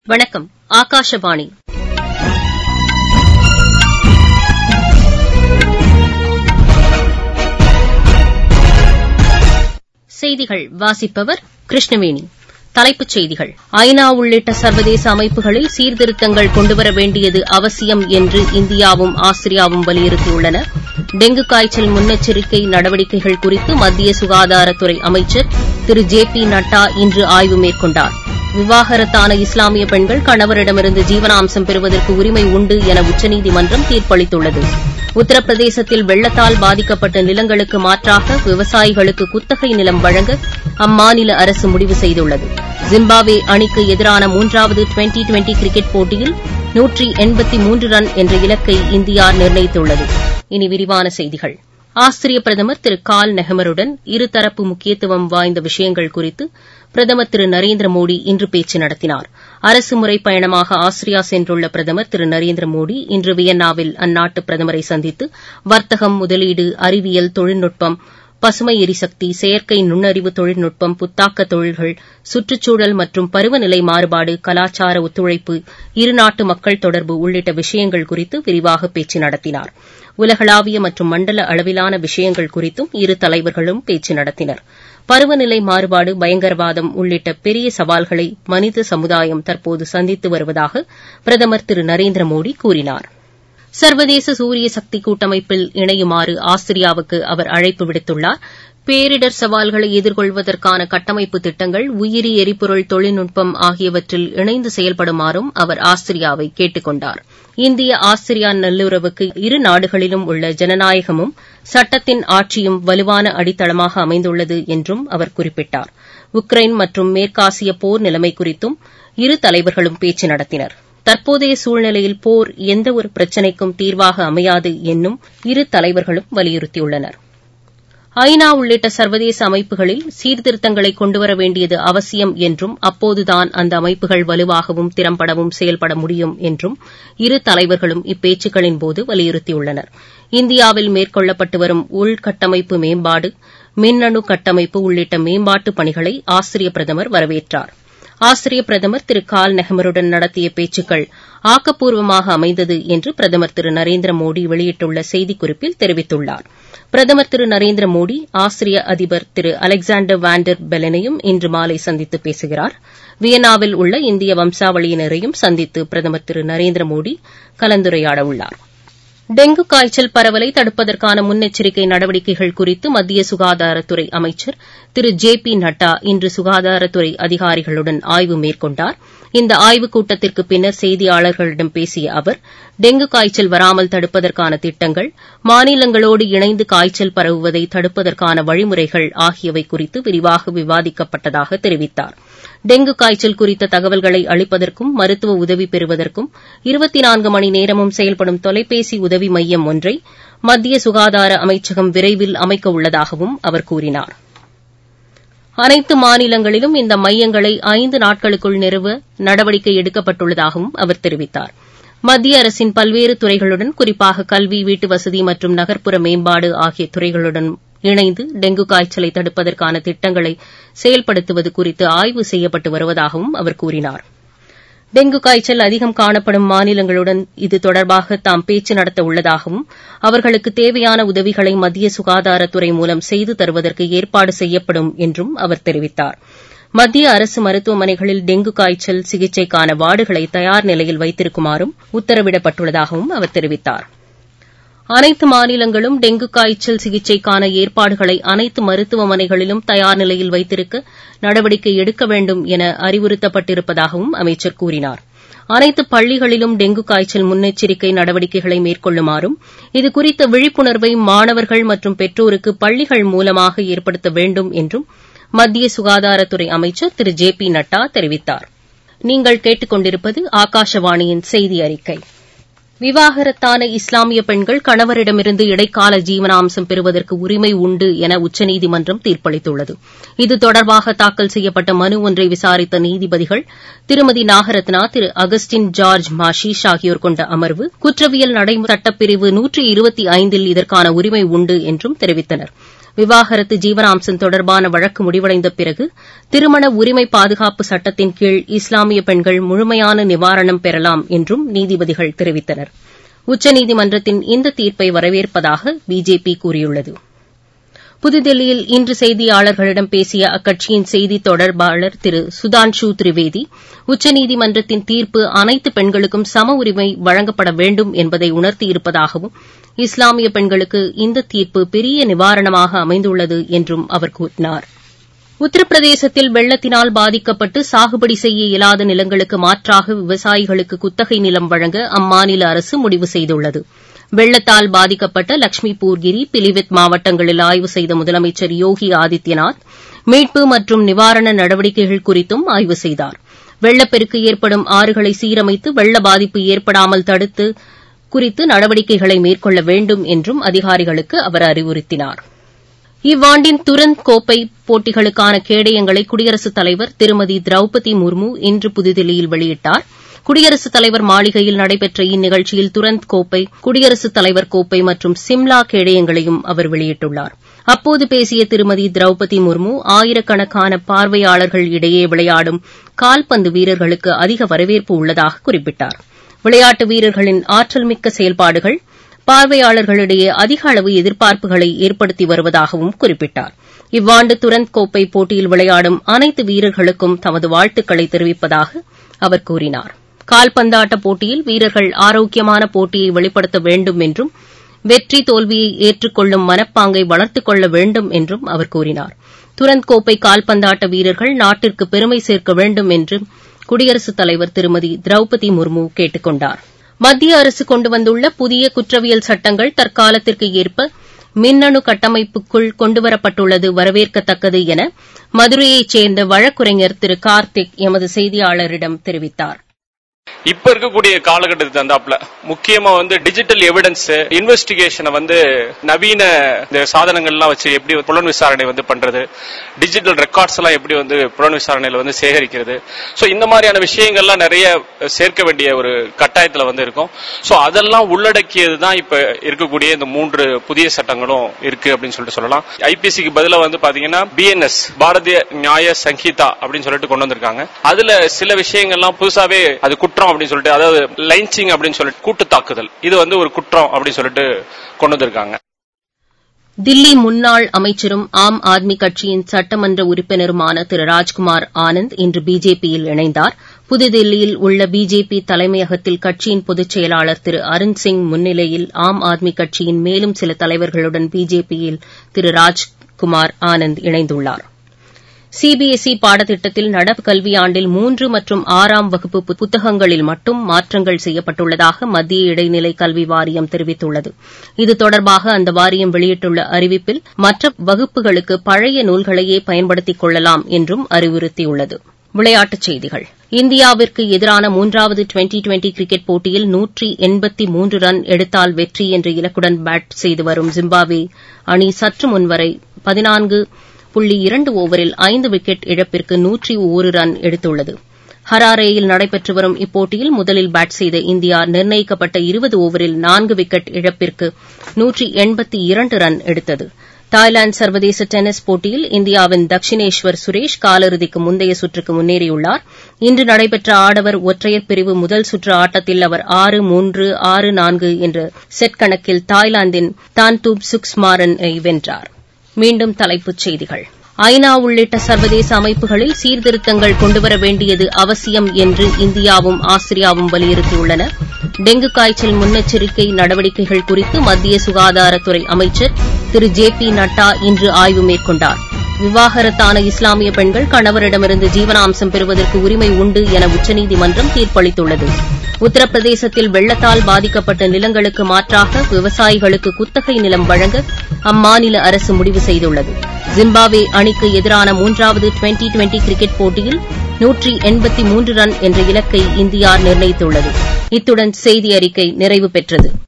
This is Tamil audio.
வணக்கம் ஆகாஷவாணி செய்திகள் வாசிப்பவர் கிருஷ்ணவேணி தலைப்புச் செய்திகள் ஐநா உள்ளிட்ட சர்வதேச அமைப்புகளில் சீர்திருத்தங்கள் கொண்டுவர வேண்டியது அவசியம் என்று இந்தியாவும் ஆஸ்திரியாவும் வலியுறுத்தியுள்ளன டெங்கு காய்ச்சல் முன்னெச்சரிக்கை நடவடிக்கைகள் குறித்து மத்திய சுகாதாரத்துறை அமைச்சர் திரு ஜே பி நட்டா இன்று ஆய்வு மேற்கொண்டார் விவாகரத்தான இஸ்லாமிய பெண்கள் கணவரிடமிருந்து ஜீவனாம்சம் பெறுவதற்கு உரிமை உண்டு என உச்சநீதிமன்றம் தீர்ப்பளித்துள்ளது உத்தரப்பிரதேசத்தில் வெள்ளத்தால் பாதிக்கப்பட்ட நிலங்களுக்கு மாற்றாக விவசாயிகளுக்கு குத்தகை நிலம் வழங்க அம்மாநில அரசு முடிவு செய்துள்ளது ஜிம்பாப்வே அணிக்கு எதிரான மூன்றாவது டுவெண்டி டுவெண்டி கிரிக்கெட் போட்டியில் நூற்றி எண்பத்தி மூன்று ரன் என்ற இலக்கை இந்தியா நிர்ணயித்துள்ளது இனி விரிவான செய்திகள் ஆஸ்திரிய பிரதமர் திரு கால் நெஹமருடன் இருதரப்பு முக்கியத்துவம் வாய்ந்த விஷயங்கள் குறித்து பிரதமர் திரு நரேந்திர மோடி இன்று பேச்சு நடத்தினார் அரசுமுறைப் பயணமாக ஆஸ்திரியா சென்றுள்ள பிரதமர் திரு நரேந்திர மோடி இன்று வியன்னாவில் அந்நாட்டு பிரதமரை சந்தித்து வர்த்தகம் முதலீடு அறிவியல் தொழில்நுட்பம் பசுமை எரிசக்தி செயற்கை நுண்ணறிவு தொழில்நுட்பம் புத்தாக்க தொழில்கள் சுற்றுச்சூழல் மற்றும் பருவநிலை மாறுபாடு கலாச்சார ஒத்துழைப்பு இருநாட்டு மக்கள் தொடர்பு உள்ளிட்ட விஷயங்கள் குறித்து விரிவாக பேச்சு நடத்தினார் உலகளாவிய மற்றும் மண்டல அளவிலான விஷயங்கள் குறித்தும் இரு தலைவர்களும் பேச்சு நடத்தினர் பருவநிலை மாறுபாடு பயங்கரவாதம் உள்ளிட்ட பெரிய சவால்களை மனித சமுதாயம் தற்போது சந்தித்து வருவதாக பிரதமர் திரு நரேந்திர மோடி கூறினார் சர்வதேச சூரிய சக்தி கூட்டமைப்பில் இணையுமாறு ஆஸ்திரியாவுக்கு அவர் அழைப்பு விடுத்துள்ளார் பேரிடர் சவால்களை எதிர்கொள்வதற்கான கட்டமைப்பு திட்டங்கள் உயிரி எரிபொருள் தொழில்நுட்பம் ஆகியவற்றில் இணைந்து செயல்படுமாறும் அவர் ஆஸ்திரியாவை கேட்டுக் கொண்டார் இந்திய ஆஸ்திரியா நல்லுறவுக்கு இரு நாடுகளிலும் உள்ள ஜனநாயகமும் சட்டத்தின் ஆட்சியும் வலுவான அடித்தளமாக அமைந்துள்ளது என்றும் அவர் குறிப்பிட்டார் உக்ரைன் மற்றும் மேற்காசிய போர் நிலைமை குறித்தும் இரு தலைவர்களும் பேச்சு நடத்தினர் தற்போதைய சூழ்நிலையில் போர் எந்தவொரு பிரச்சினைக்கும் தீர்வாக அமையாது என்னும் இரு தலைவர்களும் வலியுறுத்தியுள்ளனர் ஐநா உள்ளிட்ட சர்வதேச அமைப்புகளில் சீர்திருத்தங்களை கொண்டுவர வேண்டியது அவசியம் என்றும் அப்போதுதான் அந்த அமைப்புகள் வலுவாகவும் திறம்படவும் செயல்பட முடியும் என்றும் இரு தலைவர்களும் இப்பேச்சுக்களின்போது வலியுறுத்தியுள்ளனர் இந்தியாவில் மேற்கொள்ளப்பட்டு வரும் உள்கட்டமைப்பு மேம்பாடு மின்னணு கட்டமைப்பு உள்ளிட்ட மேம்பாட்டுப் பணிகளை ஆஸ்திரிய பிரதமர் வரவேற்றார் ஆஸ்திரிய பிரதமர் திரு கால் நெஹமருடன் நடத்திய பேச்சுக்கள் ஆக்கப்பூர்வமாக அமைந்தது என்று பிரதமர் திரு நரேந்திர மோடி வெளியிட்டுள்ள செய்திக்குறிப்பில் தெரிவித்துள்ளார் பிரதமர் திரு நரேந்திர மோடி ஆஸ்திரிய அதிபர் திரு அலெக்சாண்டர் வாண்டர் பெலனையும் இன்று மாலை சந்தித்து பேசுகிறார் வியன்னாவில் உள்ள இந்திய வம்சாவளியினரையும் சந்தித்து பிரதமர் திரு நரேந்திர மோடி கலந்துரையாடவுள்ளார் டெங்கு காய்ச்சல் பரவலை தடுப்பதற்கான முன்னெச்சரிக்கை நடவடிக்கைகள் குறித்து மத்திய சுகாதாரத்துறை அமைச்சர் திரு ஜே பி நட்டா இன்று சுகாதாரத்துறை அதிகாரிகளுடன் ஆய்வு மேற்கொண்டார் இந்த ஆய்வுக் கூட்டத்திற்கு பின்னர் செய்தியாளர்களிடம் பேசிய அவர் டெங்கு காய்ச்சல் வராமல் தடுப்பதற்கான திட்டங்கள் மாநிலங்களோடு இணைந்து காய்ச்சல் பரவுவதை தடுப்பதற்கான வழிமுறைகள் ஆகியவை குறித்து விரிவாக விவாதிக்கப்பட்டதாக தெரிவித்தார் டெங்கு காய்ச்சல் குறித்த தகவல்களை அளிப்பதற்கும் மருத்துவ உதவி பெறுவதற்கும் இருபத்தி நான்கு மணி நேரமும் செயல்படும் தொலைபேசி உதவி மையம் ஒன்றை மத்திய சுகாதார அமைச்சகம் விரைவில் அமைக்க உள்ளதாகவும் அவர் கூறினார் அனைத்து மாநிலங்களிலும் இந்த மையங்களை ஐந்து நாட்களுக்குள் நிறுவ நடவடிக்கை எடுக்கப்பட்டுள்ளதாகவும் அவர் தெரிவித்தார் மத்திய அரசின் பல்வேறு துறைகளுடன் குறிப்பாக கல்வி வீட்டுவசதி மற்றும் நகர்ப்புற மேம்பாடு ஆகிய துறைகளுடன் இணைந்து டெங்கு காய்ச்சலை தடுப்பதற்கான திட்டங்களை செயல்படுத்துவது குறித்து ஆய்வு செய்யப்பட்டு வருவதாகவும் அவர் கூறினார் டெங்கு காய்ச்சல் அதிகம் காணப்படும் மாநிலங்களுடன் இது தொடர்பாக தாம் பேச்சு நடத்த உள்ளதாகவும் அவர்களுக்கு தேவையான உதவிகளை மத்திய சுகாதாரத்துறை மூலம் செய்து தருவதற்கு ஏற்பாடு செய்யப்படும் என்றும் அவர் தெரிவித்தார் மத்திய அரசு மருத்துவமனைகளில் டெங்கு காய்ச்சல் சிகிச்சைக்கான வார்டுகளை தயார் நிலையில் வைத்திருக்குமாறும் உத்தரவிடப்பட்டுள்ளதாகவும் அவர் தெரிவித்தார் அனைத்து மாநிலங்களும் டெங்கு காய்ச்சல் சிகிச்சைக்கான ஏற்பாடுகளை அனைத்து மருத்துவமனைகளிலும் தயார் நிலையில் வைத்திருக்க நடவடிக்கை எடுக்க வேண்டும் என அறிவுறுத்தப்பட்டிருப்பதாகவும் அமைச்சர் கூறினார் அனைத்து பள்ளிகளிலும் டெங்கு காய்ச்சல் முன்னெச்சரிக்கை நடவடிக்கைகளை மேற்கொள்ளுமாறும் இதுகுறித்த விழிப்புணர்வை மாணவர்கள் மற்றும் பெற்றோருக்கு பள்ளிகள் மூலமாக ஏற்படுத்த வேண்டும் என்றும் மத்திய சுகாதாரத்துறை அமைச்சர் திரு ஜே பி நட்டா தெரிவித்தார் நீங்கள் கேட்டுக்கொண்டிருப்பது ஆகாஷவாணியின் செய்தி அறிக்கை விவாகரத்தான இஸ்லாமிய பெண்கள் கணவரிடமிருந்து இடைக்கால ஜீவனாம்சம் பெறுவதற்கு உரிமை உண்டு என உச்சநீதிமன்றம் தீர்ப்பளித்துள்ளது இது தொடர்பாக தாக்கல் செய்யப்பட்ட மனு ஒன்றை விசாரித்த நீதிபதிகள் திருமதி நாகரத்னா திரு அகஸ்டின் ஜார்ஜ் மாஷிஷ் ஆகியோர் கொண்ட அமர்வு குற்றவியல் நடைமுறை சட்டப்பிரிவு நூற்றி இருபத்தி ஐந்தில் இதற்கான உரிமை உண்டு என்றும் தெரிவித்தனா் விவாகரத்து ஜீவனாம்சம் தொடர்பான வழக்கு முடிவடைந்த பிறகு திருமண உரிமை பாதுகாப்பு சட்டத்தின் கீழ் இஸ்லாமிய பெண்கள் முழுமையான நிவாரணம் பெறலாம் என்றும் நீதிபதிகள் தெரிவித்தனர் உச்சநீதிமன்றத்தின் இந்த தீர்ப்பை வரவேற்பதாக பிஜேபி கூறியுள்ளது புதுதில்லியில் இன்று செய்தியாளர்களிடம் பேசிய அக்கட்சியின் செய்தித் தொடர்பாளர் திரு சுதான்ஷு திரிவேதி உச்சநீதிமன்றத்தின் தீர்ப்பு அனைத்து பெண்களுக்கும் சம உரிமை வழங்கப்பட வேண்டும் என்பதை உணர்த்தியிருப்பதாகவும் இஸ்லாமிய பெண்களுக்கு இந்த தீர்ப்பு பெரிய நிவாரணமாக அமைந்துள்ளது என்றும் அவர் கூறினார் உத்தரப்பிரதேசத்தில் வெள்ளத்தினால் பாதிக்கப்பட்டு சாகுபடி செய்ய இயலாத நிலங்களுக்கு மாற்றாக விவசாயிகளுக்கு குத்தகை நிலம் வழங்க அம்மாநில அரசு முடிவு செய்துள்ளது வெள்ளத்தால் பாதிக்கப்பட்ட லட்சுமிபூர்கிரி பிலிவித் மாவட்டங்களில் ஆய்வு செய்த முதலமைச்சர் யோகி ஆதித்யநாத் மீட்பு மற்றும் நிவாரண நடவடிக்கைகள் குறித்தும் ஆய்வு செய்தார் வெள்ளப்பெருக்கு ஏற்படும் ஆறுகளை சீரமைத்து வெள்ள பாதிப்பு ஏற்படாமல் தடுத்து குறித்து நடவடிக்கைகளை மேற்கொள்ள வேண்டும் என்றும் அதிகாரிகளுக்கு அவர் அறிவுறுத்தினார் இவ்வாண்டின் துரந்த் கோப்பை போட்டிகளுக்கான கேடயங்களை குடியரசுத் தலைவர் திருமதி திரௌபதி முர்மு இன்று புதுதில்லியில் வெளியிட்டார் குடியரசுத் தலைவர் மாளிகையில் நடைபெற்ற இந்நிகழ்ச்சியில் துரந்த் கோப்பை குடியரசுத் தலைவர் கோப்பை மற்றும் சிம்லா கேடயங்களையும் அவர் வெளியிட்டுள்ளார் அப்போது பேசிய திருமதி திரௌபதி முர்மு ஆயிரக்கணக்கான பார்வையாளர்கள் இடையே விளையாடும் கால்பந்து வீரர்களுக்கு அதிக வரவேற்பு உள்ளதாக குறிப்பிட்டார் விளையாட்டு வீரர்களின் ஆற்றல்மிக்க செயல்பாடுகள் பார்வையாளர்களிடையே அதிக அளவு எதிர்பார்ப்புகளை ஏற்படுத்தி வருவதாகவும் குறிப்பிட்டார் இவ்வாண்டு துரந்த் கோப்பை போட்டியில் விளையாடும் அனைத்து வீரர்களுக்கும் தமது வாழ்த்துக்களை தெரிவிப்பதாக அவர் கூறினார் கால்பந்தாட்ட போட்டியில் வீரர்கள் ஆரோக்கியமான போட்டியை வெளிப்படுத்த வேண்டும் என்றும் வெற்றி தோல்வியை ஏற்றுக்கொள்ளும் மனப்பாங்கை வளர்த்துக் கொள்ள வேண்டும் என்றும் அவர் கூறினார் துரந்த் கோப்பை கால்பந்தாட்ட வீரர்கள் நாட்டிற்கு பெருமை சேர்க்க வேண்டும் என்று குடியரசுத் தலைவர் திருமதி திரௌபதி முர்மு கேட்டுக் கொண்டார் மத்திய அரசு கொண்டு வந்துள்ள புதிய குற்றவியல் சட்டங்கள் தற்காலத்திற்கு ஏற்ப மின்னணு கட்டமைப்புக்குள் கொண்டுவரப்பட்டுள்ளது வரவேற்கத்தக்கது என மதுரையைச் சேர்ந்த வழக்குரைஞர் திரு கார்த்திக் எமது செய்தியாளரிடம் தெரிவித்தார் இப்ப இருக்கக்கூடிய காலகட்டத்துக்கு தந்தாப்புல முக்கியமா வந்து டிஜிட்டல் எவிடன்ஸ் இன்வெஸ்டிகேஷனை வந்து நவீன இந்த சாதனங்கள்லாம் வச்சு எப்படி புலன் விசாரணை வந்து பண்றது டிஜிட்டல் ரெக்கார்ட்ஸ் எல்லாம் எப்படி வந்து புலன் விசாரணையில வந்து சேகரிக்கிறது சோ இந்த மாதிரியான விஷயங்கள்லாம் நிறைய சேர்க்க வேண்டிய ஒரு கட்டாயத்துல வந்து இருக்கும் சோ அதெல்லாம் உள்ளடக்கியது தான் இப்ப இருக்கக்கூடிய இந்த மூன்று புதிய சட்டங்களும் இருக்கு அப்படின்னு சொல்லிட்டு சொல்லலாம் ஐபிசிக்கு பதிலா வந்து பாத்தீங்கன்னா பிஎன்எஸ் பாரதிய நியாய சங்கீதா அப்படின்னு சொல்லிட்டு கொண்டு வந்திருக்காங்க அதுல சில விஷயங்கள்லாம் புதுசாவே அது குற்றம் அப்படின்னு சொல்லிட்டு அதாவது லைன்சிங் அப்படின்னு சொல்லிட்டு கூட்டு தாக்குதல் இது வந்து ஒரு குற்றம் அப்படின்னு சொல்லிட்டு கொண்டு வந்திருக்காங்க தில்லி முன்னாள் அமைச்சரும் ஆம் ஆத்மி கட்சியின் சட்டமன்ற உறுப்பினருமான திரு ராஜ்குமார் ஆனந்த் இன்று பிஜேபியில் இணைந்தார் புதுதில்லியில் உள்ள பிஜேபி தலைமையகத்தில் கட்சியின் பொதுச் செயலாளர் திரு அருண் சிங் முன்னிலையில் ஆம் ஆத்மி கட்சியின் மேலும் சில தலைவர்களுடன் பிஜேபியில் திரு ராஜ்குமார் ஆனந்த் இணைந்துள்ளார் சிபிஎஸ்இ பாடத்திட்டத்தில் நடப்பு கல்வியாண்டில் மூன்று மற்றும் ஆறாம் வகுப்பு புத்தகங்களில் மட்டும் மாற்றங்கள் செய்யப்பட்டுள்ளதாக மத்திய இடைநிலை கல்வி வாரியம் தெரிவித்துள்ளது இது தொடர்பாக அந்த வாரியம் வெளியிட்டுள்ள அறிவிப்பில் மற்ற வகுப்புகளுக்கு பழைய நூல்களையே பயன்படுத்திக் கொள்ளலாம் என்றும் அறிவுறுத்தியுள்ளது விளையாட்டுச் செய்திகள் இந்தியாவிற்கு எதிரான மூன்றாவது டுவெண்டி டுவெண்டி கிரிக்கெட் போட்டியில் நூற்றி எண்பத்தி மூன்று ரன் எடுத்தால் வெற்றி என்ற இலக்குடன் பேட் செய்து வரும் ஜிம்பாப்வே அணி சற்று முன்வரை பதினான்கு புள்ளி இரண்டு ஓவரில் ஐந்து விக்கெட் இழப்பிற்கு நூற்றி ஒரு ரன் எடுத்துள்ளது ஹராரேயில் நடைபெற்று வரும் இப்போட்டியில் முதலில் பேட் செய்த இந்தியா நிர்ணயிக்கப்பட்ட இருபது ஓவரில் நான்கு விக்கெட் இழப்பிற்கு நூற்றி எண்பத்தி இரண்டு ரன் எடுத்தது தாய்லாந்து சர்வதேச டென்னிஸ் போட்டியில் இந்தியாவின் தக்ஷினேஸ்வர் சுரேஷ் காலிறுதிக்கு முந்தைய சுற்றுக்கு முன்னேறியுள்ளார் இன்று நடைபெற்ற ஆடவர் ஒற்றையர் பிரிவு முதல் சுற்று ஆட்டத்தில் அவர் ஆறு மூன்று ஆறு நான்கு என்ற செட் கணக்கில் தாய்லாந்தின் தான்தூப் சுக்ஸ்மாரனை வென்றார் மீண்டும் தலைப்புச் செய்திகள் ஐநா உள்ளிட்ட சர்வதேச அமைப்புகளில் சீர்திருத்தங்கள் கொண்டுவர வேண்டியது அவசியம் என்று இந்தியாவும் ஆஸ்திரியாவும் வலியுறுத்தியுள்ளன டெங்கு காய்ச்சல் முன்னெச்சரிக்கை நடவடிக்கைகள் குறித்து மத்திய சுகாதாரத்துறை அமைச்சர் திரு ஜே பி நட்டா இன்று ஆய்வு மேற்கொண்டார் விவாகரத்தான இஸ்லாமிய பெண்கள் கணவரிடமிருந்து ஜீவனாம்சம் பெறுவதற்கு உரிமை உண்டு என உச்சநீதிமன்றம் தீர்ப்பளித்துள்ளது உத்தரப்பிரதேசத்தில் வெள்ளத்தால் பாதிக்கப்பட்ட நிலங்களுக்கு மாற்றாக விவசாயிகளுக்கு குத்தகை நிலம் வழங்க அம்மாநில அரசு முடிவு செய்துள்ளது ஜிம்பாப்வே அணிக்கு எதிரான மூன்றாவது டுவெண்டி டுவெண்டி கிரிக்கெட் போட்டியில் நூற்றி எண்பத்தி மூன்று ரன் என்ற இலக்கை இந்தியா நிர்ணயித்துள்ளது இத்துடன் செய்தி அறிக்கை நிறைவு பெற்றது